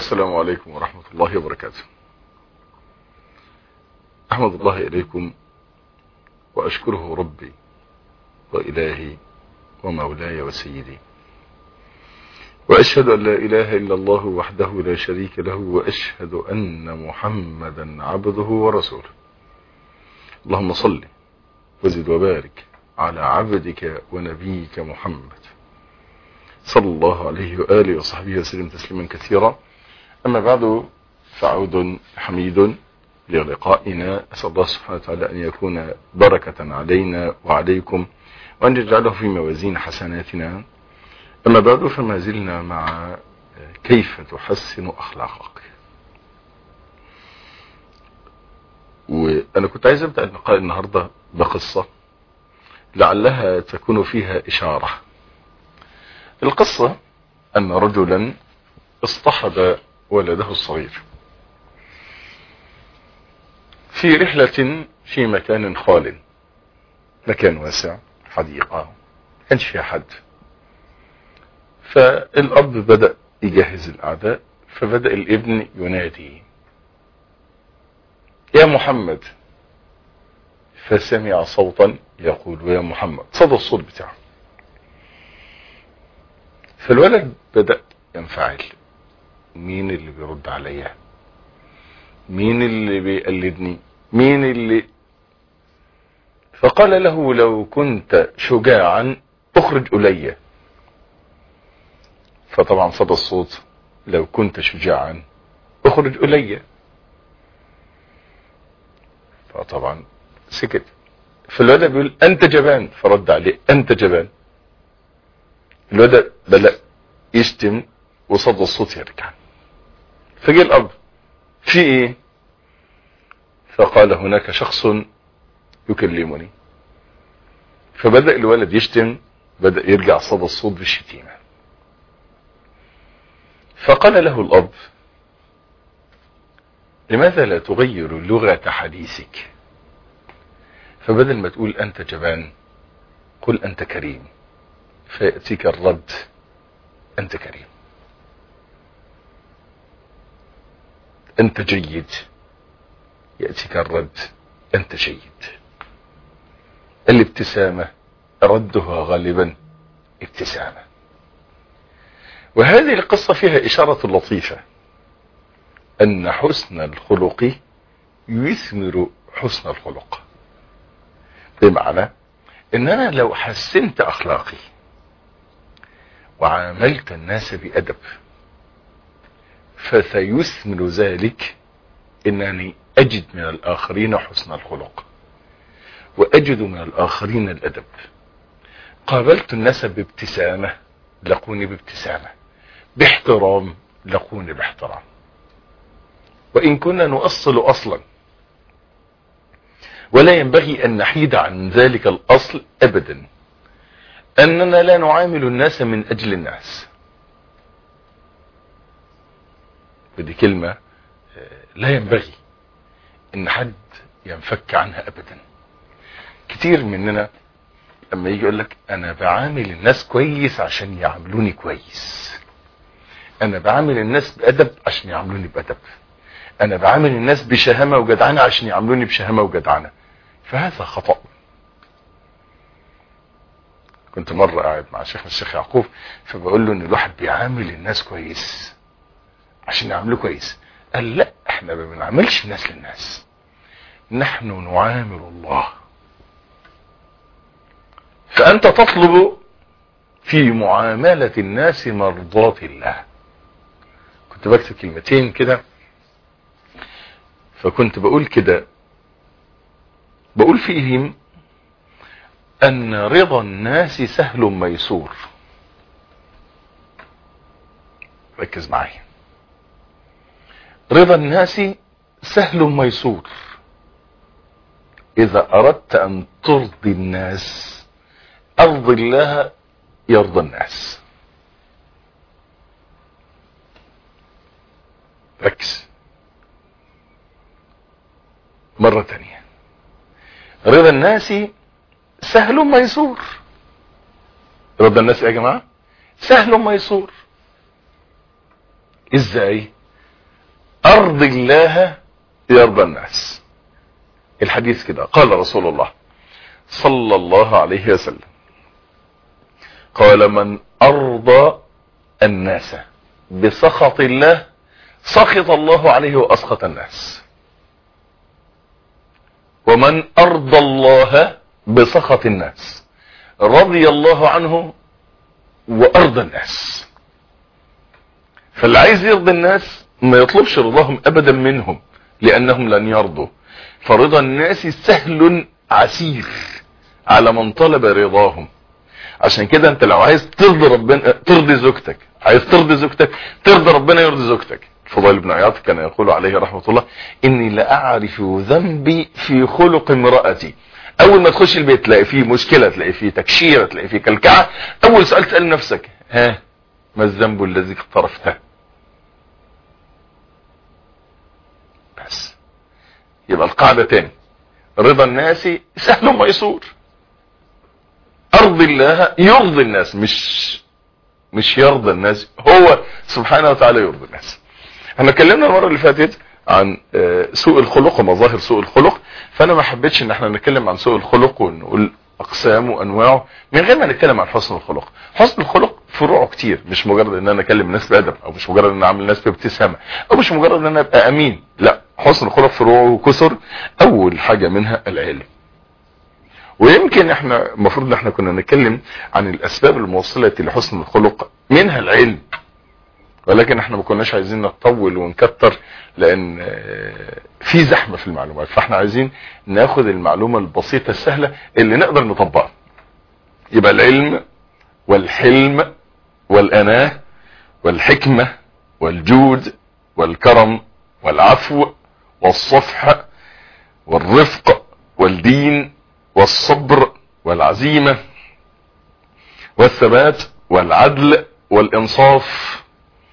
السلام عليكم ورحمة الله وبركاته أحمد الله إليكم وأشكره ربي وإلهي ومولاي وسيدي وأشهد أن لا إله إلا الله وحده لا شريك له وأشهد أن محمدا عبده ورسوله اللهم صل وزد وبارك على عبدك ونبيك محمد صلى الله عليه وآله وصحبه وسلم تسليما كثيرا أما بعد فعود حميد للقائنا أسأل الله سبحانه وتعالى أن يكون بركة علينا وعليكم وأن يجعله في موازين حسناتنا أما بعد فما زلنا مع كيف تحسن أخلاقك وأنا كنت عايز أبدأ اللقاء النهاردة بقصة لعلها تكون فيها إشارة القصة أن رجلا اصطحب ولده الصغير في رحلة في مكان خال مكان واسع حديقة كانش فيها حد فالأب بدأ يجهز الأعداء فبدأ الابن ينادي يا محمد فسمع صوتا يقول يا محمد صدى الصوت بتاعه فالولد بدأ ينفعل مين اللي بيرد عليا مين اللي بيقلدني مين اللي فقال له لو كنت شجاعا اخرج الي فطبعا صدى الصوت لو كنت شجاعا اخرج الي فطبعا سكت فالولد بيقول انت جبان فرد عليه انت جبان الولد بدأ يشتم وصدى الصوت يرجع فجاء الاب في ايه فقال هناك شخص يكلمني فبدأ الولد يشتم بدأ يرجع صدى الصوت بالشتيمة فقال له الأب لماذا لا تغير لغة حديثك فبدل ما تقول أنت جبان قل أنت كريم فيأتيك الرد أنت كريم أنت جيد يأتيك الرد أنت جيد الابتسامة ردها غالبا ابتسامة وهذه القصة فيها إشارة لطيفة أن حسن الخلق يثمر حسن الخلق بمعنى ان انا لو حسنت اخلاقي وعاملت الناس بادب فسيثمر ذلك انني اجد من الاخرين حسن الخلق واجد من الاخرين الادب قابلت الناس بابتسامة لقوني بابتسامة باحترام لقوني باحترام وان كنا نؤصل اصلا ولا ينبغي ان نحيد عن ذلك الاصل ابدا اننا لا نعامل الناس من اجل الناس ودي كلمة لا ينبغي ان حد ينفك عنها ابدا كتير مننا لما يجي يقول لك انا بعامل الناس كويس عشان يعاملوني كويس انا بعامل الناس بادب عشان يعاملوني بادب انا بعامل الناس بشهامة وجدعنة عشان يعاملوني بشهامة وجدعنة فهذا خطأ كنت مرة قاعد مع شيخنا الشيخ يعقوب فبقول له ان الواحد بيعامل الناس كويس عشان يعاملوه كويس قال لا احنا ما بنعملش الناس للناس نحن نعامل الله فانت تطلب في معاملة الناس مرضاة الله كنت بكتب كلمتين كده فكنت بقول كده بقول فيهم ان رضا الناس سهل ميسور ركز معي رضا الناس سهل ميسور اذا اردت ان ترضي الناس ارضي الله يرضى الناس ركز مرة تانية رضا الناس سهل ميسور رضا الناس يا جماعة سهل ميسور ازاي ارض الله يرضى الناس الحديث كده قال رسول الله صلى الله عليه وسلم قال من ارضى الناس بسخط الله سخط الله عليه واسخط الناس ومن ارضى الله بسخط الناس رضي الله عنه وارضى الناس فاللي عايز يرضي الناس ما يطلبش رضاهم ابدا منهم لانهم لن يرضوا فرضا الناس سهل عسير على من طلب رضاهم عشان كده انت لو عايز ترضي ربنا ترضي زوجتك عايز ترضي زوجتك ترضي ربنا يرضي زوجتك فضيل بن عياض كان يقول عليه رحمة الله اني لاعرف ذنبي في خلق امرأتي اول ما تخش البيت تلاقي فيه مشكلة تلاقي فيه تكشيرة تلاقي فيه كلكعة اول سؤال تسأل نفسك ها ما الذنب الذي اقترفته بس يبقى القاعدة تاني رضا الناس سهل ميسور ارضي الله يرضي الناس مش مش يرضى الناس هو سبحانه وتعالى يرضي الناس احنا اتكلمنا المره اللي فاتت عن سوء الخلق ومظاهر سوء الخلق فانا ما حبيتش ان احنا نتكلم عن سوء الخلق ونقول اقسامه وانواعه من غير ما نتكلم عن حسن الخلق حسن الخلق فروعه كتير مش مجرد ان انا اكلم الناس بادب او مش مجرد ان انا اعمل الناس بابتسامه او مش مجرد ان انا ابقى امين لا حسن الخلق فروعه كثر اول حاجه منها العلم ويمكن احنا المفروض ان احنا كنا نتكلم عن الاسباب الموصلة لحسن الخلق منها العلم ولكن احنا ما كناش عايزين نطول ونكتر لان في زحمة في المعلومات فاحنا عايزين ناخد المعلومة البسيطة السهلة اللي نقدر نطبقها يبقى العلم والحلم والاناه والحكمة والجود والكرم والعفو والصفح والرفق والدين والصبر والعزيمة والثبات والعدل والانصاف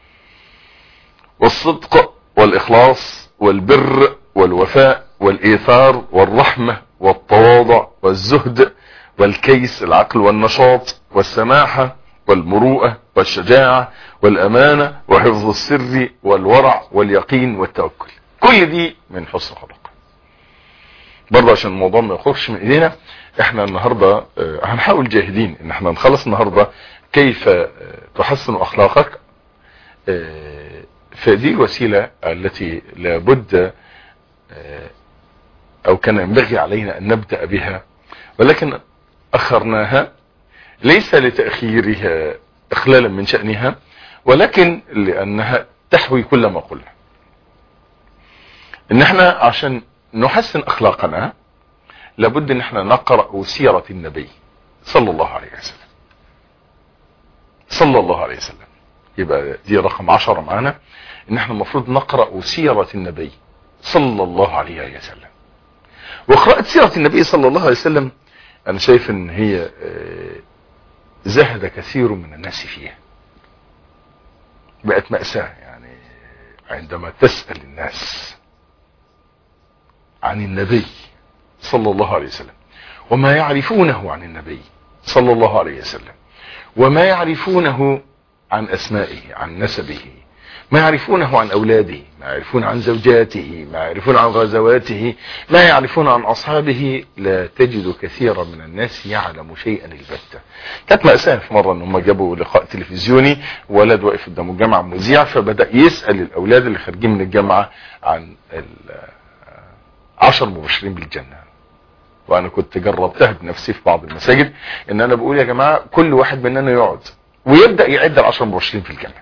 والصدق والاخلاص والبر والوفاء والايثار والرحمة والتواضع والزهد والكيس العقل والنشاط والسماحة والمروءة والشجاعة والامانة وحفظ السر والورع واليقين والتوكل كل دي من حسن خلق برضه عشان الموضوع ما يخرجش من ايدينا احنا النهاردة هنحاول جاهدين ان احنا نخلص النهاردة كيف تحسن اخلاقك فدي الوسيلة التي لابد او كان ينبغي علينا ان نبدأ بها ولكن اخرناها ليس لتأخيرها اخلالا من شأنها ولكن لانها تحوي كل ما قلنا ان احنا عشان نحسن اخلاقنا لابد ان احنا نقرأ سيرة النبي صلى الله عليه وسلم صلى الله عليه وسلم يبقى دي رقم عشرة معانا ان احنا المفروض نقرأ سيرة النبي صلى الله عليه وسلم وقراءة سيرة النبي صلى الله عليه وسلم انا شايف ان هي زهد كثير من الناس فيها بقت مأساة يعني عندما تسأل الناس عن النبي صلى الله عليه وسلم وما يعرفونه عن النبي صلى الله عليه وسلم وما يعرفونه عن اسمائه عن نسبه ما يعرفونه عن اولاده ما يعرفون عن زوجاته ما يعرفون عن غزواته ما يعرفون عن اصحابه لا تجد كثيرا من الناس يعلم شيئا البتة كانت مأساة في مرة ان هم جابوا لقاء تلفزيوني ولد واقف قدام الجامعة مذيع فبدأ يسأل الاولاد اللي خارجين من الجامعة عن عشر مبشرين بالجنة وانا كنت جربتها بنفسي في بعض المساجد ان انا بقول يا جماعة كل واحد مننا يقعد ويبدأ يعد العشر مبشرين في الجنة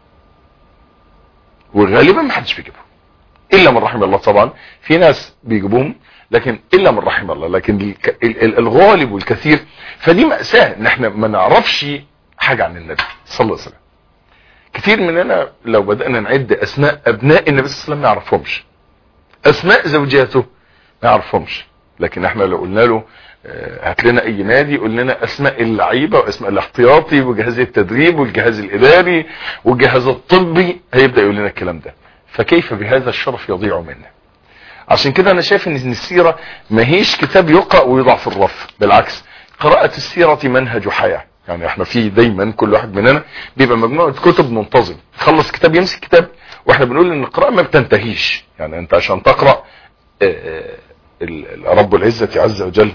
وغالبا ما حدش بيجيبهم الا من رحم الله طبعا في ناس بيجيبوهم لكن الا من رحم الله لكن الغالب والكثير فدي مأساة ان احنا ما نعرفش حاجة عن النبي صلى الله عليه وسلم كثير مننا لو بدأنا نعد اسماء ابناء النبي صلى الله عليه وسلم ما يعرفهمش اسماء زوجاته ما يعرفهمش لكن احنا لو قلنا له هات لنا اي نادي قول لنا اسماء اللعيبه واسماء الاحتياطي وجهاز التدريب والجهاز الاداري والجهاز الطبي هيبدا يقول لنا الكلام ده فكيف بهذا الشرف يضيع منا عشان كده انا شايف ان السيره ما هيش كتاب يقرا ويضع في الرف بالعكس قراءه السيره منهج حياه يعني احنا في دايما كل واحد مننا بيبقى مجموعة كتب منتظم خلص كتاب يمسك كتاب واحنا بنقول ان القراءة ما بتنتهيش يعني انت عشان تقرأ رب العزة عز وجل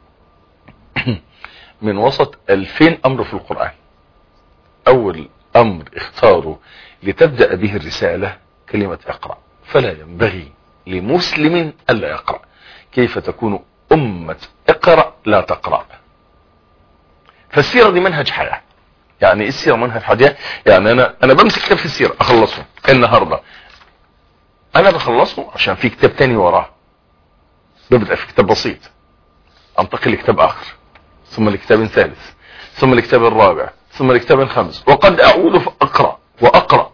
من وسط الفين امر في القرآن اول امر اختاروا لتبدأ به الرسالة كلمة اقرأ فلا ينبغي لمسلم الا يقرأ كيف تكون امة اقرأ لا تقرأ فالسيرة دي منهج حياة يعني ايه السيرة منهج حياة يعني انا انا بمسك كتاب في السيرة اخلصه النهاردة انا بخلصه عشان في كتاب تاني وراه ببدأ في كتاب بسيط انتقل لكتاب اخر ثم لكتاب ثالث ثم لكتاب الرابع ثم لكتاب الخامس وقد اعود فاقرأ واقرأ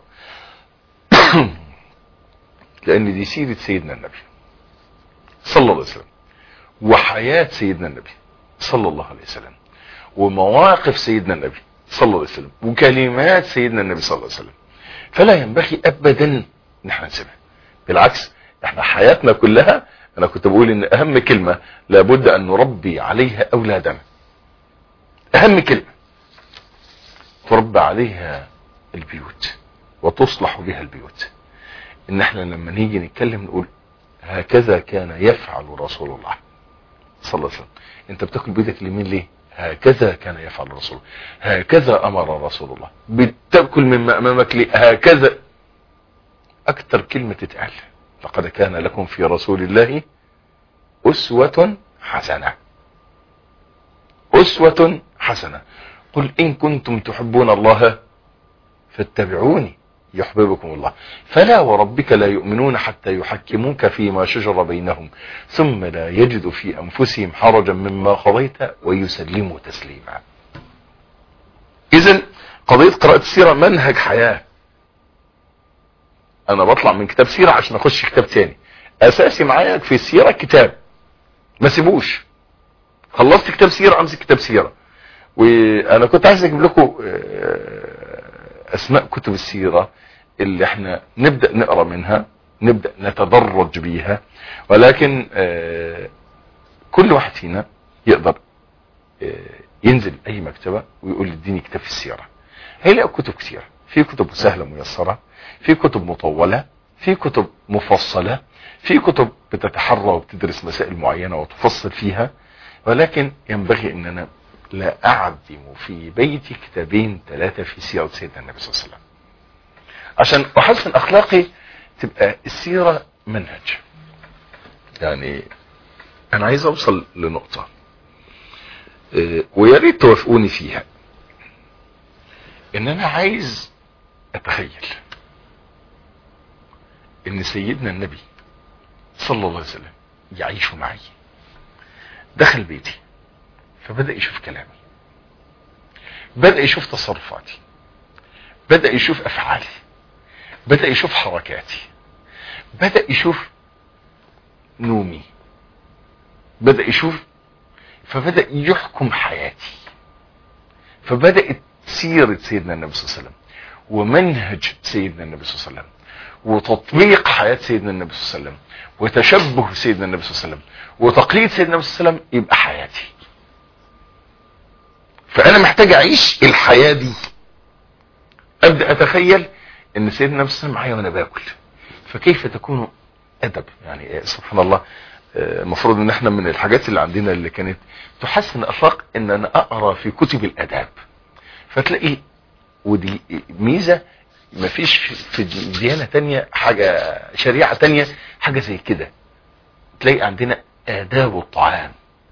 لان دي سيرة سيدنا النبي صلى الله عليه وسلم وحياة سيدنا النبي صلى الله عليه وسلم ومواقف سيدنا النبي صلى الله عليه وسلم وكلمات سيدنا النبي صلى الله عليه وسلم فلا ينبغي ابدا ان احنا نسيبها بالعكس احنا حياتنا كلها انا كنت بقول ان اهم كلمة لابد ان نربي عليها اولادنا اهم كلمة تربى عليها البيوت وتصلح بها البيوت ان احنا لما نيجي نتكلم نقول هكذا كان يفعل رسول الله صلى الله عليه وسلم انت بتاكل بيدك اليمين ليه هكذا كان يفعل الرسول هكذا امر رسول الله بتاكل مما امامك ليه هكذا اكتر كلمة تتقال لقد كان لكم في رسول الله اسوة حسنة اسوة حسنة قل ان كنتم تحبون الله فاتبعوني يحببكم الله فلا وربك لا يؤمنون حتى يحكموك فيما شجر بينهم ثم لا يجدوا في أنفسهم حرجا مما قضيت ويسلموا تسليما إذن قضية قراءة السيرة منهج حياة أنا بطلع من كتاب سيرة عشان أخش كتاب تاني أساسي معايا في السيرة كتاب ما سيبوش خلصت كتاب سيرة أمسك كتاب سيرة وأنا كنت عايز أجيب لكم اسماء كتب السيرة اللي احنا نبدأ نقرأ منها نبدأ نتدرج بيها ولكن اه كل واحد فينا يقدر اه ينزل اي مكتبة ويقول اديني كتاب في السيرة هيلاقوا كتب كتير في كتب سهلة ميسرة في كتب مطولة في كتب مفصلة في كتب بتتحرى وبتدرس مسائل معينة وتفصل فيها ولكن ينبغي اننا لا أعدم في بيتي كتابين ثلاثة في سيرة سيدنا النبي صلى الله عليه وسلم عشان أحسن أخلاقي تبقى السيرة منهج يعني أنا عايز أوصل لنقطة ويا ريت توافقوني فيها إن أنا عايز أتخيل إن سيدنا النبي صلى الله عليه وسلم يعيش معي دخل بيتي فبدأ يشوف كلامي بدأ يشوف تصرفاتي بدأ يشوف أفعالي بدأ يشوف حركاتي بدأ يشوف نومي بدأ يشوف فبدأ يحكم حياتي فبدأت سيرة سيدنا النبي صلى الله عليه وسلم ومنهج سيدنا النبي صلى الله عليه وسلم وتطبيق حياة سيدنا النبي صلى الله عليه وسلم وتشبه سيدنا النبي صلى الله عليه وسلم وتقليد سيدنا النبي صلى الله عليه وسلم يبقى حياتي فانا محتاج اعيش الحياة دي ابدأ اتخيل ان سيدنا النبي صلى الله عليه وسلم معايا وانا باكل فكيف تكون ادب يعني سبحان الله المفروض ان احنا من الحاجات اللي عندنا اللي كانت تحسن الاخلاق ان انا اقرا في كتب الاداب فتلاقي ودي ميزة مفيش في ديانة تانية حاجة شريعة تانية حاجة زي كده تلاقي عندنا آداب الطعام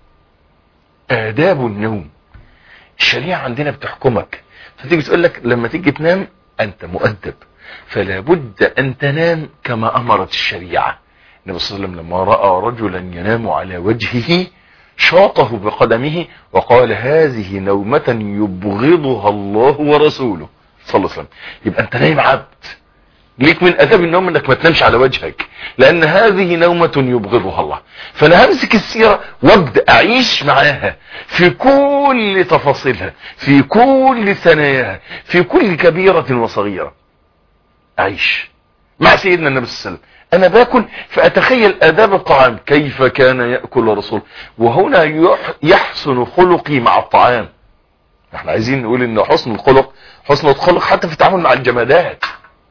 آداب النوم الشريعة عندنا بتحكمك فتيجي تقول لك لما تيجي تنام أنت مؤدب فلا بد أن تنام كما أمرت الشريعة النبي صلى الله عليه وسلم لما رأى رجلا ينام على وجهه شاطه بقدمه وقال هذه نومة يبغضها الله ورسوله صلى الله عليه وسلم يبقى انت نايم عبد ليك من اداب النوم انك ما تنامش على وجهك لان هذه نومة يبغضها الله فانا همسك السيرة وابدا اعيش معاها في كل تفاصيلها في كل ثناياها في كل كبيرة وصغيرة اعيش مع سيدنا النبي صلى الله عليه وسلم انا باكل فاتخيل اداب الطعام كيف كان يأكل الرسول وهنا يحسن خلقي مع الطعام احنا عايزين نقول ان حسن الخلق حسن الخلق حتى في التعامل مع الجمادات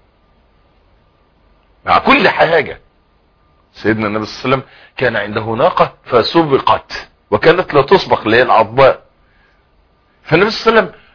مع كل حاجة سيدنا النبي صلى الله عليه وسلم كان عنده ناقة فسبقت وكانت لا تسبق اللي هي العضباء فالنبي صلى الله عليه وسلم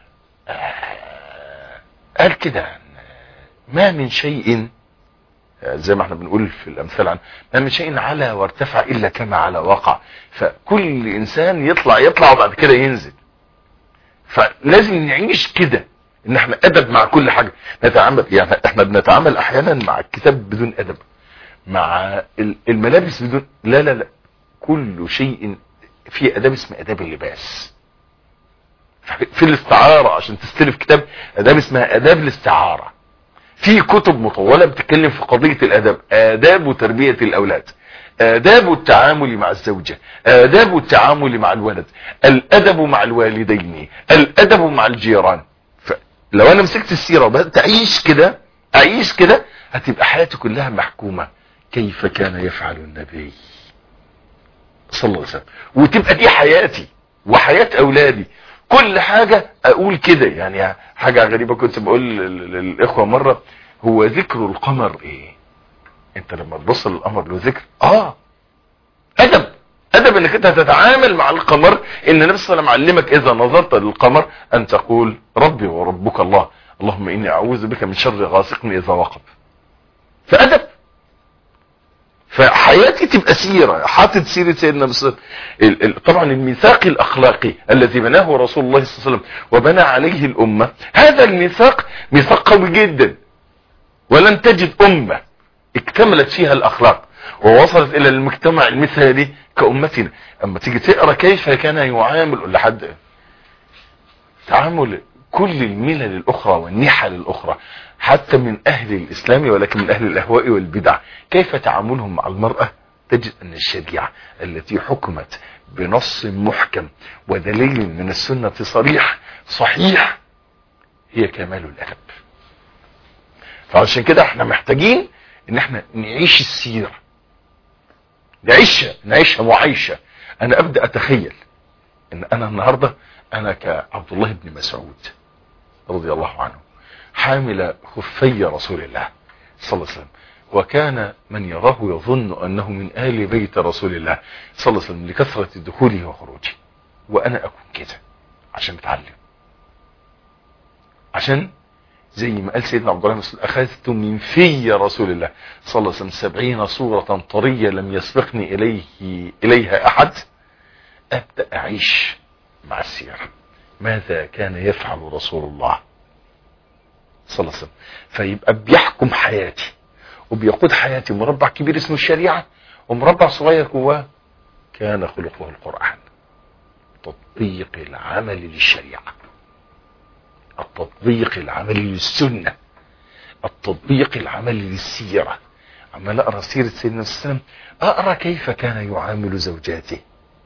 قال كده ما من شيء زي ما احنا بنقول في الامثال عن ما من شيء على وارتفع الا كما على وقع فكل انسان يطلع يطلع وبعد كده ينزل فلازم نعيش كده ان احنا ادب مع كل حاجة نتعامل يعني احنا بنتعامل احيانا مع الكتاب بدون ادب مع الملابس بدون لا لا لا كل شيء في اداب اسمه اداب اللباس في الاستعارة عشان تستلف كتاب اداب اسمها اداب الاستعارة في كتب مطولة بتتكلم في قضية الاداب اداب تربية الاولاد آداب التعامل مع الزوجة آداب التعامل مع الولد الأدب مع الوالدين الأدب مع الجيران لو أنا مسكت السيرة وبدأت أعيش كده أعيش كده هتبقى حياتي كلها محكومة كيف كان يفعل النبي صلى الله عليه وسلم وتبقى دي حياتي وحياة أولادي كل حاجة أقول كده يعني حاجة غريبة كنت بقول للإخوة مرة هو ذكر القمر إيه انت لما تبص للقمر له ذكر اه ادب ادب انك انت هتتعامل مع القمر ان النبي صلى الله عليه وسلم علمك اذا نظرت للقمر ان تقول ربي وربك الله اللهم اني اعوذ بك من شر غاسق اذا وقب فادب فحياتي تبقى سيرة حاطط سيرة سيدنا النبي طبعا الميثاق الاخلاقي الذي بناه رسول الله صلى الله عليه وسلم وبنى عليه الامة هذا الميثاق ميثاق قوي جدا ولن تجد امه اكتملت فيها الاخلاق ووصلت الى المجتمع المثالي كأمتنا اما تيجي تقرأ كيف كان يعامل لحد تعامل كل الملل الاخرى والنحل الاخرى حتى من اهل الاسلام ولكن من اهل الاهواء والبدع كيف تعاملهم مع المرأة تجد ان الشريعة التي حكمت بنص محكم ودليل من السنة صريح صحيح هي كمال الادب فعشان كده احنا محتاجين ان احنا نعيش السيرة نعيشها نعيشها معيشة انا ابدأ اتخيل ان انا النهاردة انا كعبد الله بن مسعود رضي الله عنه حامل خفي رسول الله صلى الله عليه وسلم وكان من يراه يظن انه من آل بيت رسول الله صلى الله عليه وسلم لكثرة دخوله وخروجه وانا اكون كده عشان اتعلم عشان زي ما قال سيدنا عبد الله بن مسعود اخذت من في رسول الله صلى الله عليه وسلم سبعين صورة طرية لم يسبقني اليه اليها احد ابدأ اعيش مع السيرة ماذا كان يفعل رسول الله صلى الله عليه وسلم فيبقى بيحكم حياتي وبيقود حياتي مربع كبير اسمه الشريعة ومربع صغير جواه كان خلقه القرآن تطبيق العمل للشريعة التطبيق العملي للسنة التطبيق العملي للسيرة عمال اقرا سيرة سيدنا صلى الله عليه وسلم اقرا كيف كان يعامل زوجاته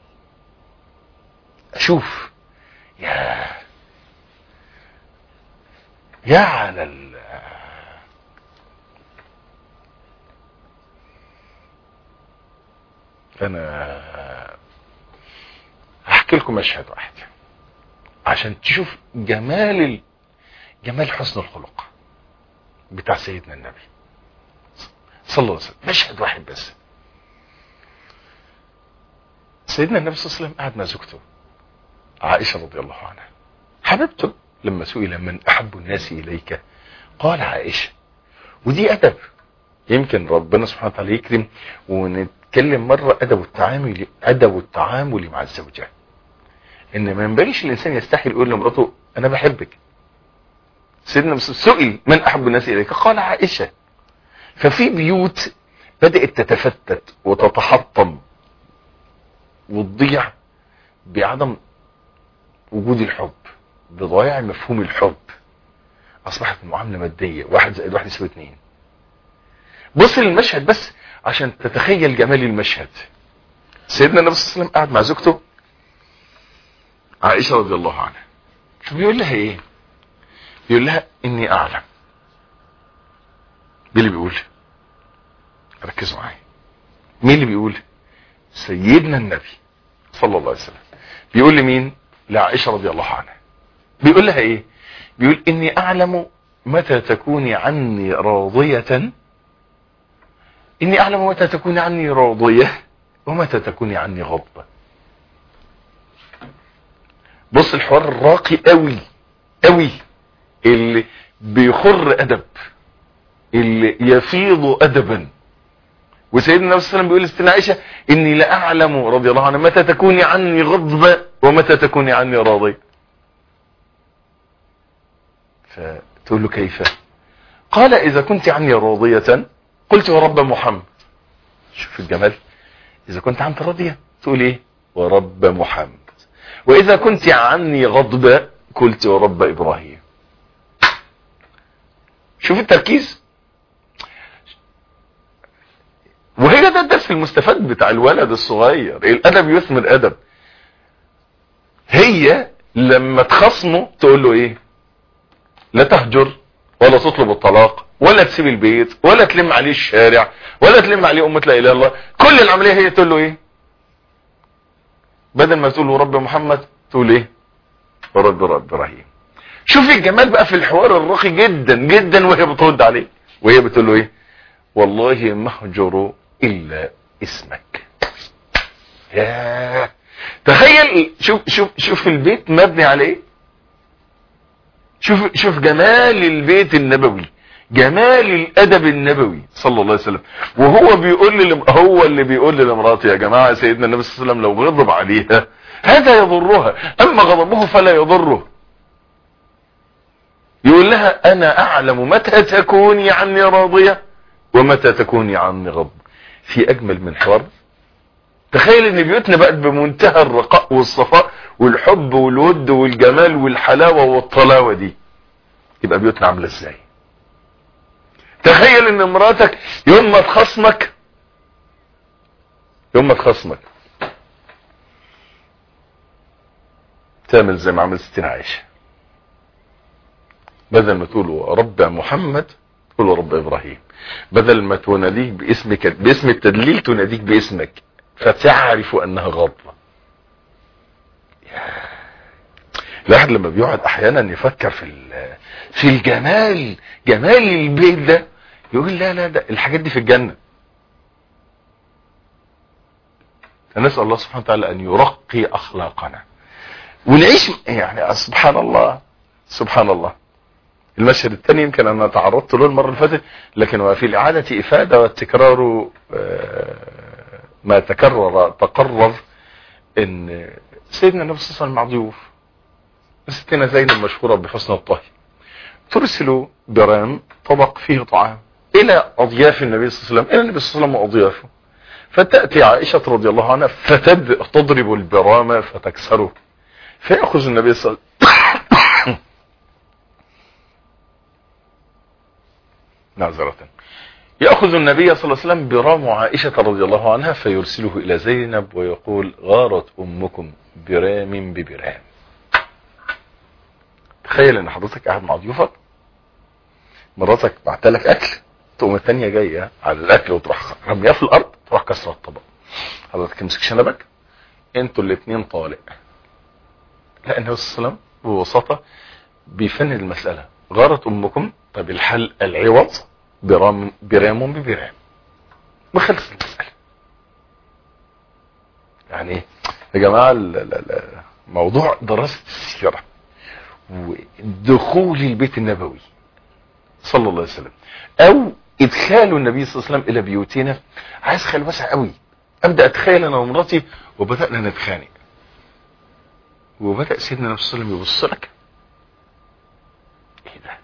اشوف يا يا على ال انا هحكي لكم مشهد واحد عشان تشوف جمال ال... جمال حسن الخلق بتاع سيدنا النبي صلى الله عليه وسلم مشهد واحد بس سيدنا النبي صلى الله عليه وسلم قعد مع زوجته عائشة رضي الله عنها حبيبته لما سئل من أحب الناس إليك قال عائشة ودي أدب يمكن ربنا سبحانه وتعالى يكرم ونتكلم مرة أدب التعامل أدب التعامل مع الزوجات ان ما ينبغيش الانسان يستحي يقول لمراته انا بحبك سيدنا سئل من احب الناس اليك قال عائشة ففي بيوت بدأت تتفتت وتتحطم وتضيع بعدم وجود الحب بضياع مفهوم الحب اصبحت المعاملة مادية واحد زائد واحد يساوي اتنين بص للمشهد بس عشان تتخيل جمال المشهد سيدنا النبي صلى الله عليه وسلم قاعد مع زوجته عائشة رضي الله عنها شو بيقول لها ايه بيقول لها اني اعلم مين اللي بيقول ركزوا معايا مين اللي بيقول سيدنا النبي صلى الله عليه وسلم بيقول لمين لعائشة رضي الله عنها بيقول لها ايه بيقول اني اعلم متى تكوني عني راضية اني اعلم متى تكوني عني راضية ومتى تكوني عني غضبة بص الحوار الراقي قوي قوي اللي بيخر ادب اللي يفيض ادبا وسيدنا النبي صلى الله عليه وسلم بيقول لستنا عائشه اني لاعلم رضي الله عنها متى تكوني عني غضبه ومتى تكوني عني راضيه فتقول له كيف قال اذا كنت عني راضيه قلت ورب محمد شوف الجمال اذا كنت عنك راضيه تقول ايه ورب محمد واذا كنت عني غضبه قلت ورب ابراهيم شوف التركيز وهي ده الدرس المستفاد بتاع الولد الصغير الادب يثمر ادب هي لما تخصمه تقول له ايه لا تهجر ولا تطلب الطلاق ولا تسيب البيت ولا تلم عليه الشارع ولا تلم عليه امه لا اله الا الله كل العمليه هي تقول له ايه بدل ما تقول له رب محمد تقول ايه رب رب ابراهيم شوف الجمال بقى في الحوار الراقي جدا جدا وهي بترد عليه وهي بتقول له ايه والله ما اهجر الا اسمك ياه تخيل شوف شوف شوف البيت مبني على ايه شوف شوف جمال البيت النبوي جمال الادب النبوي صلى الله عليه وسلم وهو بيقول لي هو اللي بيقول لمراته يا جماعه سيدنا النبي صلى الله عليه وسلم لو غضب عليها هذا يضرها اما غضبه فلا يضره يقول لها انا اعلم متى تكوني عني راضيه ومتى تكوني عني غضب في اجمل من حوار تخيل ان بيوتنا بقت بمنتهى الرقاء والصفاء والحب والود والجمال والحلاوة والطلاوة دي يبقى بيوتنا عاملة ازاي تخيل ان مراتك يوم ما تخصمك يوم ما تخصمك تعمل زي ما عمل ستين عائشة بدل ما تقول رب محمد تقول رب ابراهيم بدل ما تناديك باسمك باسم التدليل تناديك باسمك فتعرف انها غضبة الواحد لما بيقعد احيانا يفكر في في الجمال جمال البيت ده يقول لا لا ده الحاجات دي في الجنة فنسأل الله سبحانه وتعالى ان يرقي اخلاقنا ونعيش يعني سبحان الله سبحان الله المشهد الثاني يمكن انا تعرضت له المرة اللي فاتت لكن في الاعادة افادة والتكرار ما تكرر تقرر ان سيدنا النبي صلى الله عليه وسلم مع ضيوف ستنا زينب المشهورة بحسن الطهي ترسل برام طبق فيه طعام الى اضياف النبي صلى الله عليه وسلم الى النبي صلى الله عليه وسلم واضيافه فتأتي عائشة رضي الله عنها فتضرب البرام فتكسره فيأخذ النبي صلى الله عليه وسلم نعذرة يأخذ النبي صلى الله عليه وسلم برام عائشة رضي الله عنها فيرسله إلى زينب ويقول غارت أمكم برام ببرام تخيل ان حضرتك قاعد مع ضيوفك مراتك بعت لك اكل تقوم الثانيه جايه على الاكل وتروح رمياه في الارض تروح كسر الطبق حضرتك امسك شنبك انتوا الاثنين طالق لا النبي صلى الله عليه وسلم ببساطه بيفند المساله غارت امكم طب الحل العوض برام برام ببرام وخلص المساله يعني يا جماعه موضوع دراسه السيره ودخول البيت النبوي صلى الله عليه وسلم او ادخال النبي صلى الله عليه وسلم الى بيوتنا عايز خيال واسع قوي ابدا اتخيل انا ومراتي وبدانا نتخانق وبدا سيدنا النبي صلى الله عليه وسلم يبص لك ايه ده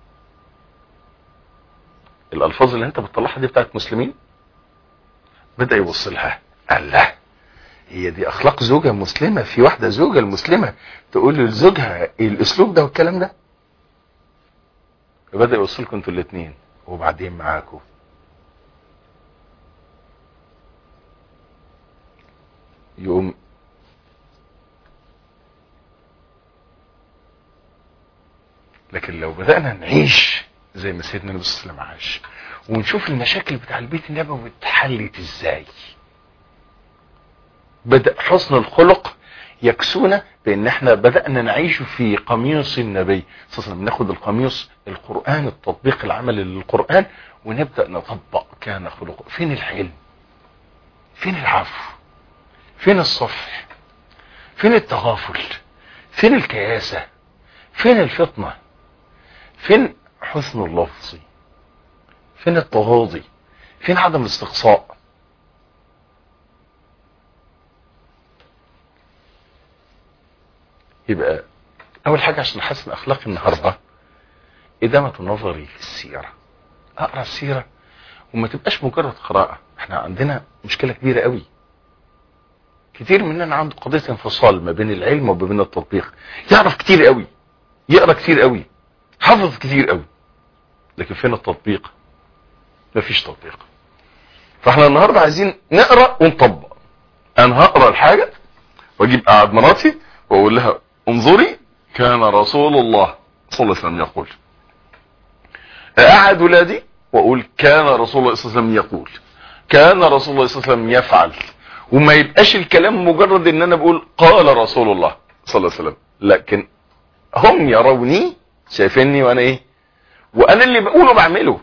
الالفاظ اللي انت بتطلعها دي بتاعت مسلمين بدا يبص لها قال لا هي دي اخلاق زوجة مسلمة في واحدة زوجة المسلمة تقول لزوجها الاسلوب ده والكلام ده فبدأ يوصلكم انتوا الاثنين وبعدين معاكم يقوم لكن لو بدأنا نعيش زي ما سيدنا النبي صلى الله عليه وسلم عاش ونشوف المشاكل بتاع البيت النبوي اتحلت ازاي بدأ حسن الخلق يكسونا بان احنا بدأنا نعيش في قميص النبي صلى الله عليه وسلم ناخد القميص القرآن التطبيق العملي للقرآن ونبدأ نطبق كان خلقه فين الحلم فين العفو فين الصفح فين التغافل فين الكياسة فين الفطنة فين حسن اللفظ فين التغاضي فين عدم الاستقصاء يبقى اول حاجة عشان نحسن اخلاق النهاردة ادامة النظر في السيرة اقرأ السيرة وما تبقاش مجرد قراءة احنا عندنا مشكلة كبيرة قوي كتير مننا عنده قضية انفصال ما بين العلم وما بين التطبيق يعرف كتير قوي يقرأ كتير قوي حفظ كتير قوي لكن فين التطبيق مفيش تطبيق فاحنا النهاردة عايزين نقرأ ونطبق انا هقرأ الحاجة واجيب قاعد مراتي واقول لها انظري كان رسول الله صلى الله عليه وسلم يقول اقعد ولادي واقول كان رسول الله صلى الله عليه وسلم يقول كان رسول الله صلى الله عليه وسلم يفعل وما يبقاش الكلام مجرد ان انا بقول قال رسول الله صلى الله عليه وسلم لكن هم يروني شايفيني وانا ايه وانا اللي بقوله بعمله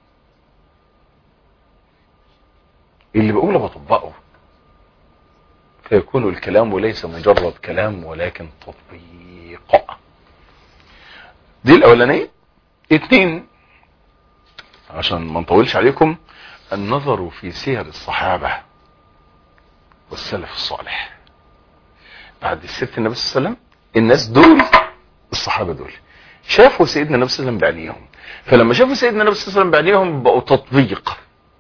اللي بقوله بطبقه فيكون الكلام ليس مجرد كلام ولكن تطبيق دي الاولانية اتنين عشان ما نطولش عليكم النظر في سير الصحابة والسلف الصالح بعد سيرة النبي صلى الله عليه وسلم الناس دول الصحابة دول شافوا سيدنا النبي صلى الله عليه وسلم بعينيهم فلما شافوا سيدنا النبي صلى الله عليه وسلم بعينيهم بقوا تطبيق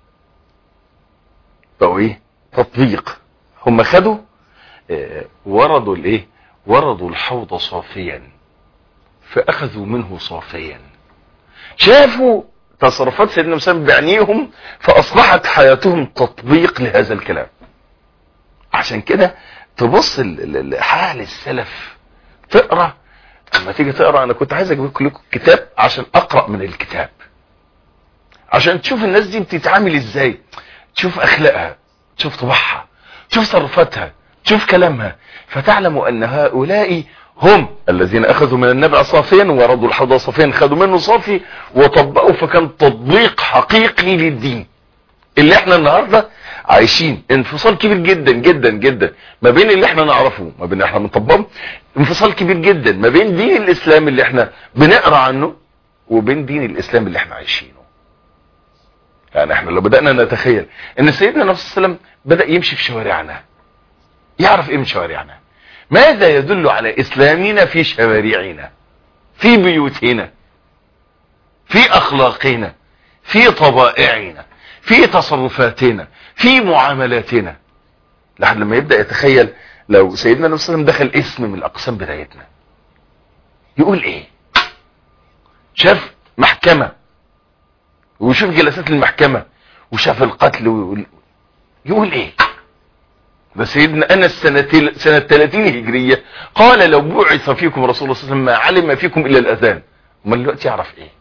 بقوا ايه تطبيق هم خدوا اه وردوا الايه وردوا الحوض صافيا فاخذوا منه صافيا شافوا تصرفات سيدنا مسلم بعينيهم فاصبحت حياتهم تطبيق لهذا الكلام عشان كده تبص لحال السلف تقرا اما تيجي تقرا انا كنت عايز اجيب لكم كتاب عشان اقرا من الكتاب عشان تشوف الناس دي بتتعامل ازاي تشوف اخلاقها تشوف طباعها تشوف تصرفاتها تشوف كلامها فتعلم ان هؤلاء هم الذين اخذوا من النبع صافيا وردوا الحوض صافيا خدوا منه صافي وطبقوا فكان تطبيق حقيقي للدين اللي احنا النهاردة عايشين انفصال كبير جدا جدا جدا ما بين اللي احنا نعرفه ما بين اللي احنا بنطبقه انفصال كبير جدا ما بين دين الاسلام اللي احنا بنقرا عنه وبين دين الاسلام اللي احنا عايشينه يعني احنا لو بدأنا نتخيل ان سيدنا النبي صلى الله عليه وسلم بدأ يمشي في شوارعنا يعرف ايه من شوارعنا ماذا يدل على اسلامنا في شوارعنا في بيوتنا في اخلاقنا في طبائعنا في تصرفاتنا في معاملاتنا لحد لما يبدأ يتخيل لو سيدنا النبي صلى الله عليه وسلم دخل اسم من الاقسام بتاعتنا يقول ايه شاف محكمة ويشوف جلسات المحكمة وشاف القتل ويقول, يقول ايه ده سيدنا انس سنة سنة 30 هجرية قال لو بعث فيكم رسول الله صلى الله عليه وسلم ما علم فيكم الا الاذان امال دلوقتي يعرف ايه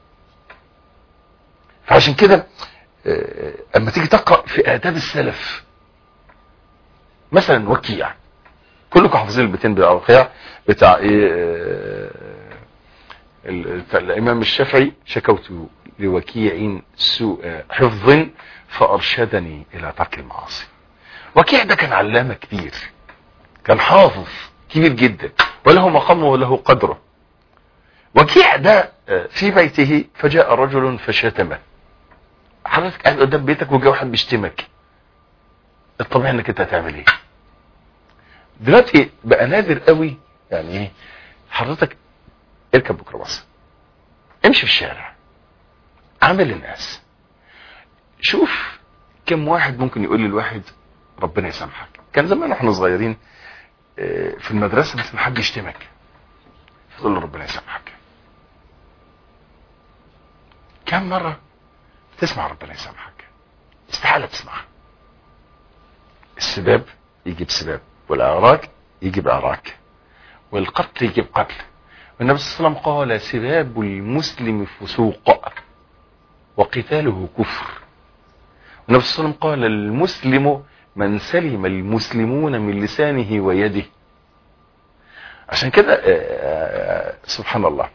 فعشان كده اما تيجي تقرأ في اداب السلف مثلا وكيع كلكم حافظين البيتين بتاع وكيع بتاع ايه الامام الشافعي شكوت لوكيع سوء حفظ فارشدني الى ترك المعاصي وكيع ده كان علامة كبير كان حافظ كبير جدا وله مقامه وله قدره وكيع ده في بيته فجاء رجل فشتمه حضرتك قاعد قدام بيتك وجا واحد بيشتمك الطبيعي انك انت هتعمل ايه دلوقتي بقى نادر قوي يعني ايه حضرتك اركب ميكروباص امشي في الشارع عامل الناس شوف كم واحد ممكن يقول للواحد ربنا يسامحك كان زمان واحنا صغيرين في المدرسة مثلا حد يشتمك تقول له ربنا يسامحك كم مرة تسمع ربنا يسامحك استحالة تسمعها السباب يجيب سباب والاعراك يجيب اعراك والقتل يجيب قتل والنبي صلى الله عليه وسلم قال سباب المسلم فسوق وقتاله كفر والنبي صلى الله عليه وسلم قال المسلم من سلم المسلمون من لسانه ويده عشان كده آه، سبحان الله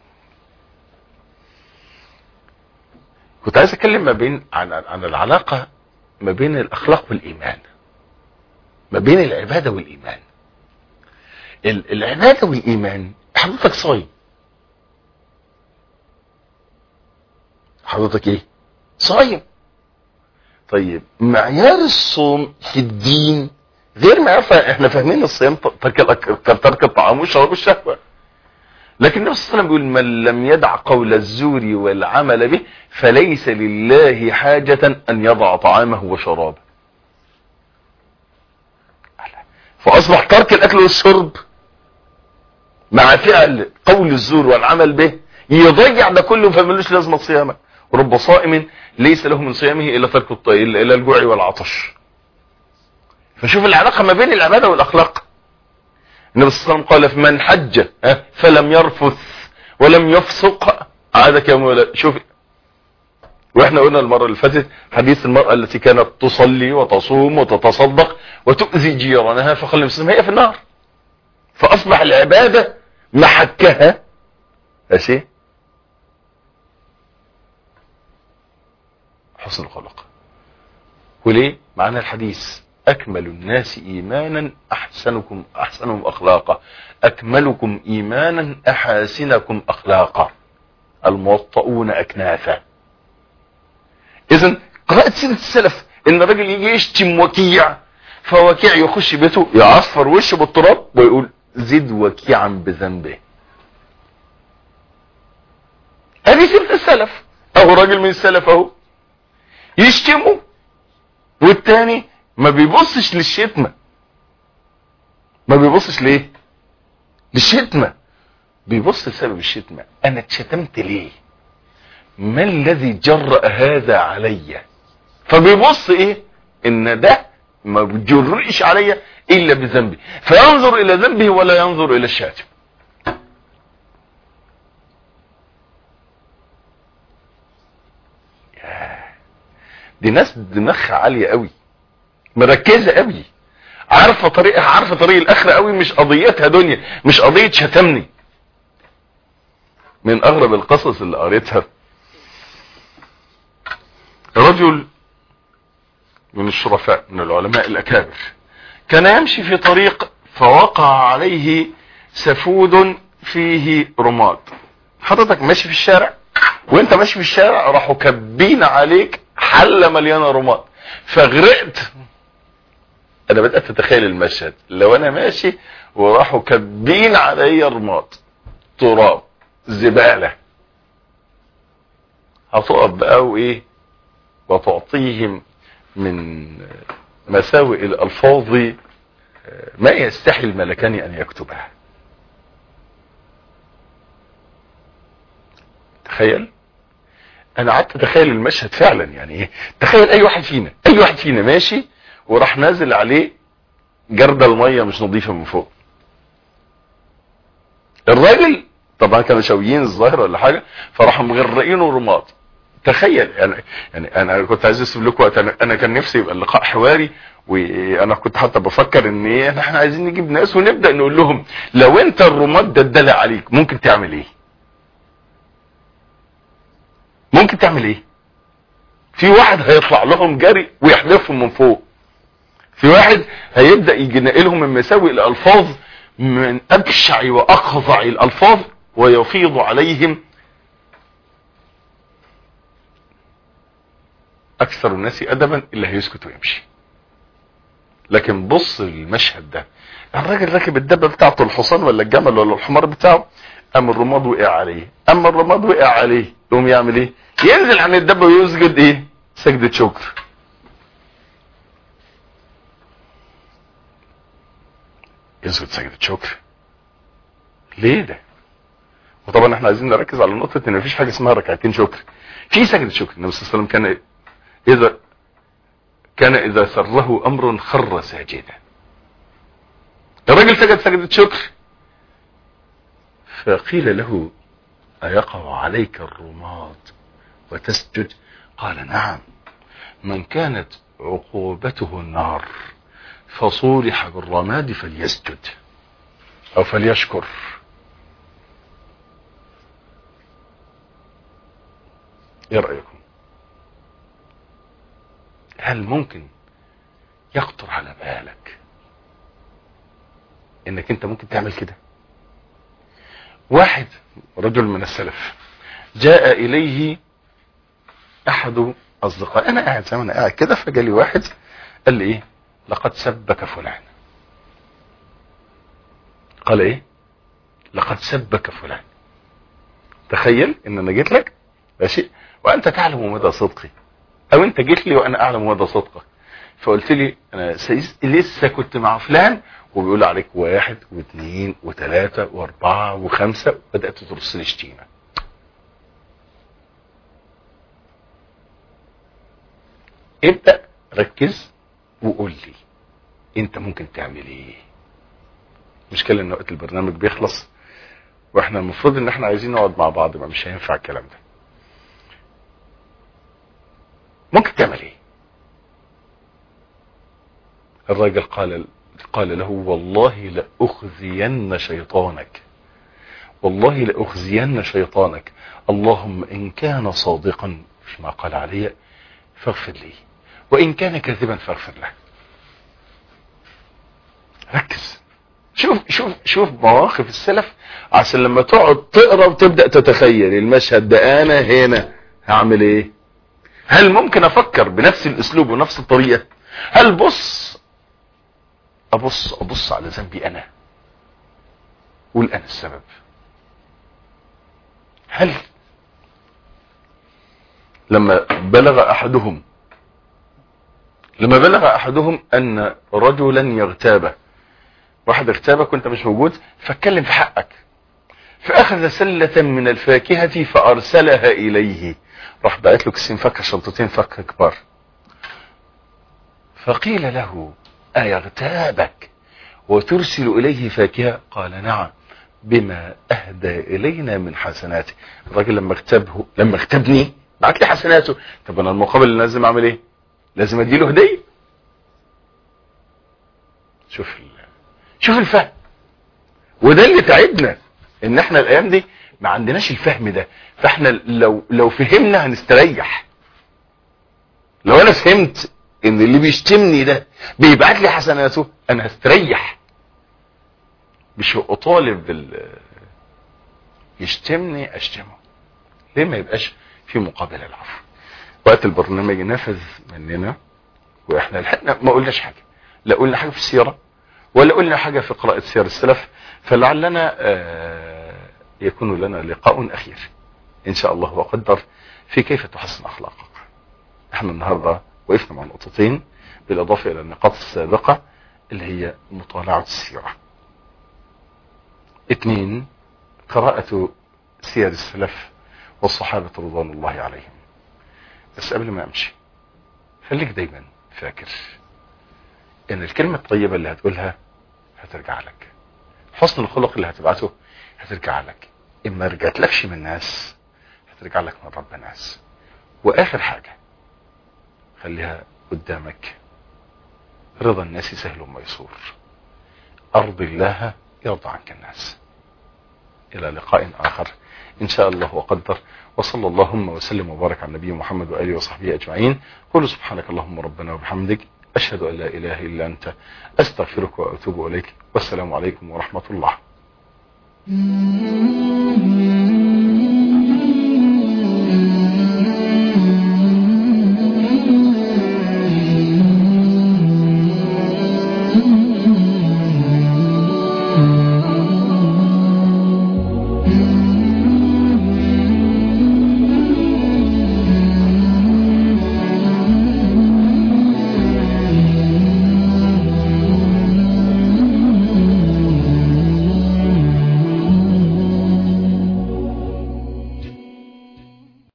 كنت عايز اتكلم ما بين عن عن العلاقه ما بين الاخلاق والايمان ما بين العباده والايمان ال- العباده والايمان حضرتك صايم حضرتك ايه صايم طيب معيار الصوم في الدين غير معيار ف- احنا فاهمين الصيام ت- ترك الأك- ترك الطعام والشراب والشهوه لكن النبي صلى الله عليه وسلم بيقول من لم يدع قول الزور والعمل به فليس لله حاجة أن يضع طعامه وشرابه فأصبح ترك الأكل والشرب مع فعل قول الزور والعمل به يضيع ده كله فملوش لازمة صيامه رب صائم ليس له من صيامه إلا ترك الط- إلا إلا الجوع والعطش فشوف العلاقة ما بين العبادة والأخلاق النبي صلى الله عليه وسلم قال في من حج ها، فلم يرفث ولم يفسق عادك يوم ولا شوف واحنا قلنا المرة اللي فاتت حديث المرأة التي كانت تصلي وتصوم وتتصدق وتؤذي جيرانها فقال المسلم هي في النار فاصبح العبادة محكها ماشي حسن الخلق وليه معنى الحديث أكمل الناس إيمانا أحسنكم أحسنهم أخلاقا أكملكم إيمانا أحاسنكم أخلاقا الموطؤون أكنافا إذا قراءة سيرة السلف إن الراجل يجي يشتم وكيع فوكيع يخش بيته يعصفر وشه بالتراب ويقول زد وكيعا بذنبه هذه سيرة السلف أهو راجل من السلف أهو يشتمه والتاني ما بيبصش للشتمة ما بيبصش ليه للشتمة بيبص لسبب الشتمة انا اتشتمت ليه ما الذي جرأ هذا عليا فبيبص ايه ان ده ما بيجرئش عليا الا بذنبي فينظر الى ذنبه ولا ينظر الى الشاتم ياه. دي ناس دماغها عالية قوي مركزة قوي عارفة طريقها عارفة طريق الاخرة قوي مش قضيتها دنيا مش قضية شتمني من اغرب القصص اللي قريتها رجل من الشرفاء من العلماء الاكابر كان يمشي في طريق فوقع عليه سفود فيه رماد حضرتك ماشي في الشارع وانت ماشي في الشارع راحوا كبين عليك حلة مليانة رماد فغرقت انا بدأت اتخيل المشهد لو انا ماشي وراحوا كبين عليا رماد تراب زبالة هتقف بقى وايه وتعطيهم من مساوئ الالفاظ ما يستحي الملكان ان يكتبها تخيل انا قعدت اتخيل المشهد فعلا يعني ايه تخيل اي واحد فينا اي واحد فينا ماشي وراح نازل عليه جردة المية مش نظيفة من فوق الراجل طبعا كانوا شاويين الظاهر ولا حاجة فراحوا مغرقينه رماد تخيل يعني يعني انا كنت عايز اسيب لكم وقت انا, أنا كان نفسي يبقى اللقاء حواري وانا كنت حتى بفكر ان ايه احنا عايزين نجيب ناس ونبدا نقول لهم لو انت الرماد ده اتدلق عليك ممكن تعمل ايه ممكن تعمل ايه في واحد هيطلع لهم جري ويحدفهم من فوق في واحد هيبدا يجي لهم من مساوئ الالفاظ من ابشع واقذع الالفاظ ويفيض عليهم اكثر الناس ادبا اللي هيسكت ويمشي لكن بص المشهد ده الراجل راكب الدبه بتاعته الحصان ولا الجمل ولا الحمار بتاعه اما الرماد وقع عليه اما الرماد وقع عليه يقوم يعمل ايه ينزل عن الدبه ويسجد ايه سجدة شكر يسجد سجدة شكر ليه ده وطبعا احنا عايزين نركز على نقطة ان مفيش حاجة اسمها ركعتين شكر في سجدة شكر النبي صلى الله عليه وسلم كان اذا كان اذا سره امر خر ساجدا الراجل سجد سجدة شكر فقيل له ايقع عليك الرماد وتسجد قال نعم من كانت عقوبته النار فصورح بالرماد فليسجد او فليشكر ايه رأيكم هل ممكن يخطر على بالك انك انت ممكن تعمل كده واحد رجل من السلف جاء اليه احد اصدقاء انا قاعد زي ما انا قاعد كده فجالي واحد قال لي ايه لقد سبك فلان قال ايه لقد سبك فلان تخيل ان انا جيت لك ماشي وانت تعلم مدى صدقي او انت جيت لي وانا اعلم مدى صدقك فقلت لي انا سيس لسه كنت مع فلان وبيقول عليك واحد واثنين وثلاثة واربعة وخمسة بدأت ترص لي شتيمة ابدأ ركز وقول لي انت ممكن تعمل ايه مشكلة ان وقت البرنامج بيخلص واحنا المفروض ان احنا عايزين نقعد مع بعض ما مش هينفع الكلام ده ممكن تعمل ايه الراجل قال قال له والله لأخزين شيطانك والله لأخزين شيطانك اللهم إن كان صادقا فيما قال علي فاغفر لي وإن كان كاذبا فاغفر له ركز شوف شوف شوف مواقف السلف عشان لما تقعد تقرا وتبدا تتخيل المشهد ده انا هنا هعمل ايه هل ممكن افكر بنفس الاسلوب ونفس الطريقه هل بص ابص ابص على ذنبي انا قول انا السبب هل لما بلغ احدهم لما بلغ احدهم ان رجلا يغتابه واحد اغتابك وانت مش موجود فاتكلم في حقك فاخذ سلة من الفاكهة فارسلها اليه راح بعت له كيسين فاكهة شنطتين فاكهة كبار فقيل له ايغتابك وترسل اليه فاكهة قال نعم بما اهدى الينا من حسناته الراجل لما اغتابه لما اغتابني بعت لي حسناته طب انا المقابل لازم اعمل ايه لازم اديله هديه شوف شوف الفهم وده اللي تعبنا ان احنا الايام دي ما عندناش الفهم ده فاحنا لو لو فهمنا هنستريح لو انا فهمت ان اللي بيشتمني ده بيبعت لي حسناته انا هستريح مش اطالب بال يشتمني اشتمه ليه ما يبقاش في مقابل العفو وقت البرنامج نفذ مننا واحنا لحقنا ما قلناش حاجه لا قلنا حاجه في السيره ولا قلنا حاجه في قراءه سير السلف فلعلنا يكون لنا لقاء اخير ان شاء الله وقدر في كيف تحسن اخلاقك احنا النهارده وقفنا مع نقطتين بالاضافه الى النقاط السابقه اللي هي مطالعه السيره اثنين قراءه سير السلف والصحابه رضوان الله عليهم بس قبل ما امشي خليك دايما فاكر ان الكلمة الطيبة اللي هتقولها هترجع لك حسن الخلق اللي هتبعته هترجع لك اما رجعت لكش من الناس هترجع لك من رب الناس واخر حاجة خليها قدامك رضا الناس سهل ميسور ارض الله يرضى عنك الناس الى لقاء اخر ان شاء الله وقدر وصلى اللهم وسلم وبارك على النبي محمد واله وصحبه اجمعين قولوا سبحانك اللهم ربنا وبحمدك أشهد أن لا إله إلا أنت أستغفرك وأتوب إليك والسلام عليكم ورحمة الله